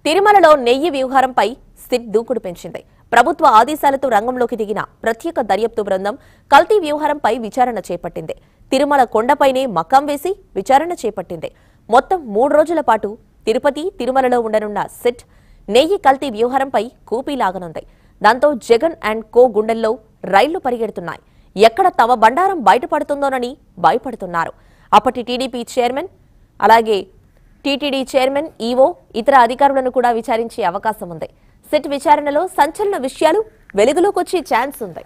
తిరుమలలో నెయ్యి వ్యవహారంపై సిట్ దూకుడు పెంచింది ప్రభుత్వ ఆదేశాలతో రంగంలోకి దిగిన ప్రత్యేక దర్యాప్తు బృందం కల్తీ వ్యవహారంపై విచారణ చేపట్టింది తిరుమల కొండపైనే మకాం వేసి విచారణ చేపట్టింది మొత్తం మూడు రోజుల పాటు తిరుపతి తిరుమలలో ఉండనున్న సిట్ నెయ్యి కల్తీ వ్యవహారంపై కూపీలాగనుంది దాంతో జగన్ అండ్ కో గుండెల్లో రైళ్లు పరిగెడుతున్నాయి ఎక్కడ తమ బండారం బయటపడుతుందోనని భయపడుతున్నారు అప్పటి టీడీపీ చైర్మన్ అలాగే టీటీడీ చైర్మన్ ఈవో ఇతర అధికారులను కూడా విచారించే అవకాశం ఉంది సిట్ విచారణలో సంచలన విషయాలు వెలుగులోకి వచ్చే ఛాన్స్ ఉంది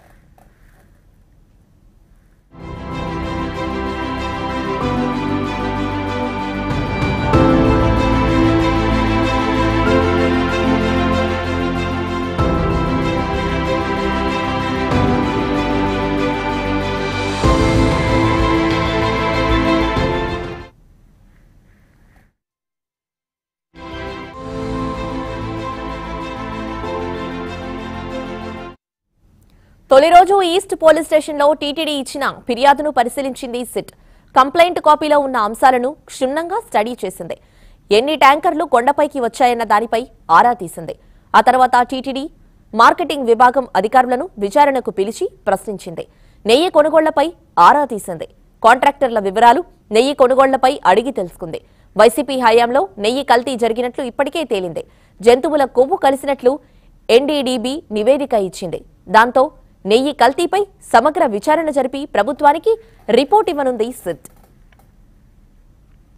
తొలి రోజు ఈస్ట్ పోలీస్ స్టేషన్లో టీటీడీ ఇచ్చిన ఫిర్యాదును పరిశీలించింది సిట్ కంప్లైంట్ కాపీలో ఉన్న అంశాలను క్షుణ్ణంగా స్టడీ చేసింది ఎన్ని ట్యాంకర్లు కొండపైకి వచ్చాయన్న దానిపై ఆరా తీసింది ఆ తర్వాత టీటీడీ మార్కెటింగ్ విభాగం అధికారులను విచారణకు పిలిచి ప్రశ్నించింది నెయ్యి కొనుగోళ్లపై ఆరా తీసింది కాంట్రాక్టర్ల వివరాలు నెయ్యి కొనుగోళ్లపై అడిగి తెలుసుకుంది వైసీపీ హయాంలో నెయ్యి కల్తీ జరిగినట్లు ఇప్పటికే తేలింది జంతువుల కొవ్వు కలిసినట్లు ఎన్డీడీబీ నివేదిక ఇచ్చింది దాంతో నెయ్యి కల్తీపై సమగ్ర విచారణ జరిపి ప్రభుత్వానికి రిపోర్ట్ ఇవ్వనుంది సిట్